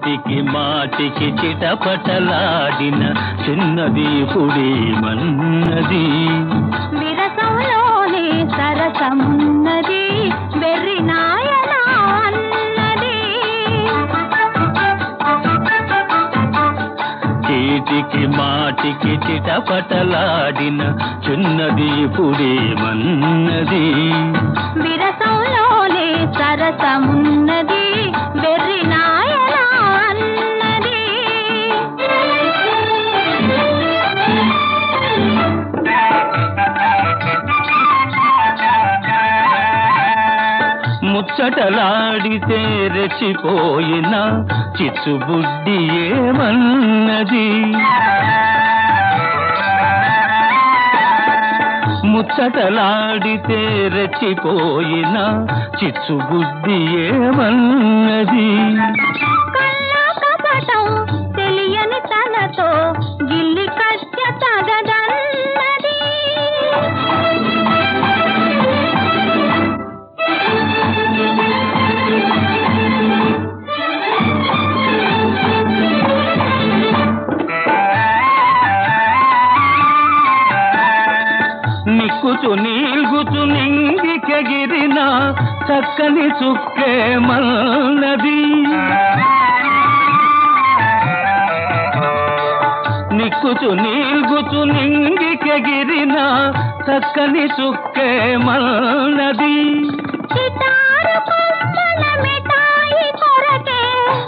చీటికి మాటికి చిటపటలాడిన చిన్నది పుడేమన్నది విరసంలోనే సరసమున్నది వెర్రి నాయన అన్నది చీటికి మాటికి చిటపటలాడిన చిన్నది పుడేమన్నది విరసంలోనే సరసమున్నది వెర్రి నాయన అన్నది ముచ్చటలాడితే రెచ్చిపోయిన చిచ్చుబుడ్డి ఏమన్నది ముచ్చటలాడితే రెచ్చిపోయిన చిచ్చుబుడ్డి ఏమన్నది కళ్ళ కపటం తెలియని తనతో గిల్లి కత్య తగదన్నది నిక్కుచు నీల్గుచు నింగికెగిరిన చక్కని చుక్కే మల్నది నిక్కుచు నీల్గుచు నింగికెగిరిన చక్కని చుక్కే మల్నది సితారు కొమ్మల మిఠాయి కొరకే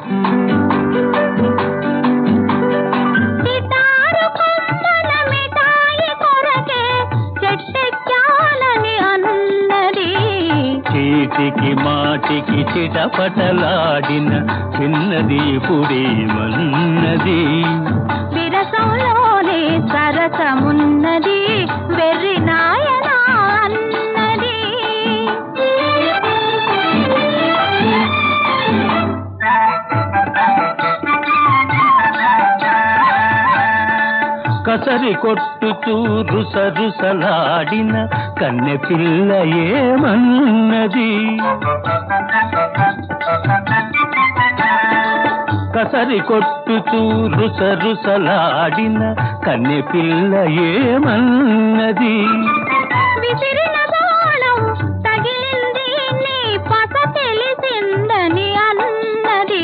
సితారు కొమ్మల మిఠాయి కొరకే చెట్టెక్కాలని అన్నది చీటికి మాటికి చిటపటలాడిన చిన్నది పుడేమన్నది విరసంలోనే సరసమున్నది వెర్రి నాయన అన్నది కసరి కొట్టుతూ రుసరుసలాడిన కన్నె పిల్ల ఏమన్నది కసరి కొట్టుతూ రుసరుసలాడిన కన్నె పిల్ల ఏమన్నది విసిరిన బాణం తగిలింది నీ పస తెలిసిందని అన్నది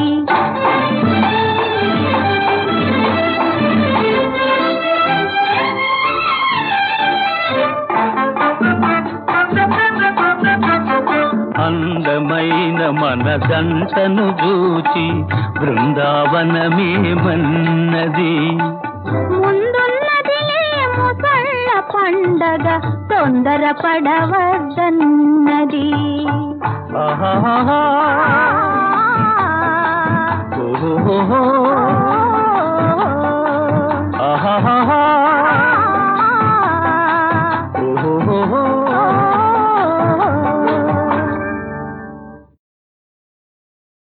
అందమైన మన గంటను చూచి బృందావనమేమన్నది ముందున్నదిలే ముసళ్ళ పండగ తొందర పడవద్దన్నది ఆహాహా